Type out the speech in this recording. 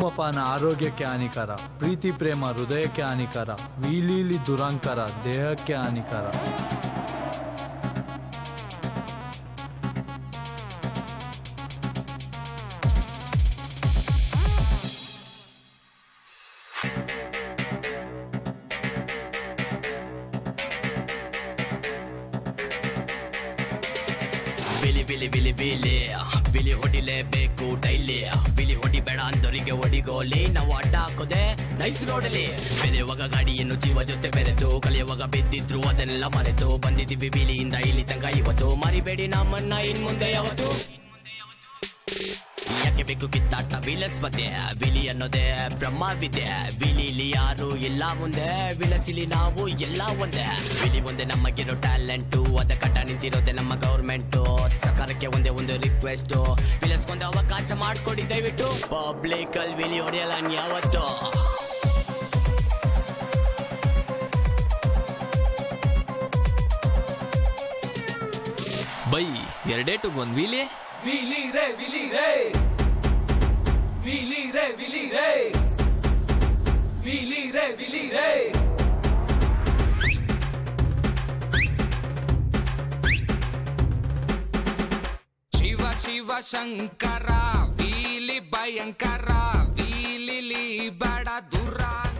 ಧೂಮಪಾನ ಆರೋಗ್ಯಕ್ಕೆ ಹಾನಿಕರ ಪ್ರೀತಿ ಪ್ರೇಮ ಹೃದಯಕ್ಕೆ ಹಾನಿಕರ ವೀಲೀಲಿ ದುರಂಕಾರ ದೇಹಕ್ಕೆ ಹಾನಿಕರ ಬಿಲಿ ಬಿಲಿ ಬಿಲಿ ಬಿಲಿ ಬಿಲಿ ಹೊಡಿಲೇಬೇಕು ಡೈಲಿ ಬಿಲಿ ಹೊಡಿಬೇಡ ಅಂದವರಿಗೆ ಹೊಡಿಗೋಲಿ ನಾವು ಅಡ್ಡ ಹಾಕೋದೆ ನೈಸ್ ರೋಡಲ್ಲಿ ಬೆಳೆಯುವಾಗ ಗಾಡಿಯನ್ನು ಜೀವ ಜೊತೆ ಬೆರೆತು ಕಲಿಯುವಾಗ ಬಿದ್ದಿದ್ರು ಅದನ್ನೆಲ್ಲ ಮರೆತು ಬಂದಿದ್ದೀವಿ ಬಿಲಿಯಿಂದ ಇಲ್ಲಿ ತನಕ ಇವತ್ತು ಮರಿಬೇಡಿ ನಮ್ಮನ್ನ ಇನ್ ಮುಂದೆ ಯಾವತ್ತು ಯಾಕೆ ಬೇಕು ಕಿತ್ತಾಟ ವಿಲಸ್ ಮಧ್ಯೆ ವಿಲಿ ಅನ್ನೋದೇ ಬ್ರಹ್ಮವಿದೆ ವಿಲಿಲಿ ಯಾರು ಇಲ್ಲ ಮುಂದೆ ವಿಲಸಿಲಿ ನಾವು ಎಲ್ಲ ಒಂದೇ ವಿಲಿ ಒಂದೇ ನಮಗಿರೋ ಟ್ಯಾಲೆಂಟು ಅದ ಕಟ್ಟ ನಿಂತಿರೋದೆ ನಮ್ಮ ಗೌರ್ಮೆಂಟು ಸರ್ಕಾರಕ್ಕೆ ಒಂದೇ ಒಂದು ರಿಕ್ವೆಸ್ಟ್ ವಿಲಸ್ಗೊಂದು ಅವಕಾಶ ಮಾಡ್ಕೊಡಿ ದಯವಿಟ್ಟು ಪಬ್ಲಿಕ್ ಅಲ್ಲಿ ವಿಲಿ ಹೊಡೆಯಲ್ಲ ಯಾವತ್ತು ಬೈ ಎರಡೇ ಟು ಒಂದ್ ವೀಲಿ ವಿಲಿ ರೇ ವಿಲಿ ರೇ ವಿಲಿ ರೇ ವಿಲಿ ರೇ ವಿಲಿ ರೇ ವಿಲಿ ರೇ ಶಿವ ಶಿವ ಶಂಕರ ವೀಲಿ ಭಯಂಕರ ವೀಲಿಲಿ ಬಡ ದುರ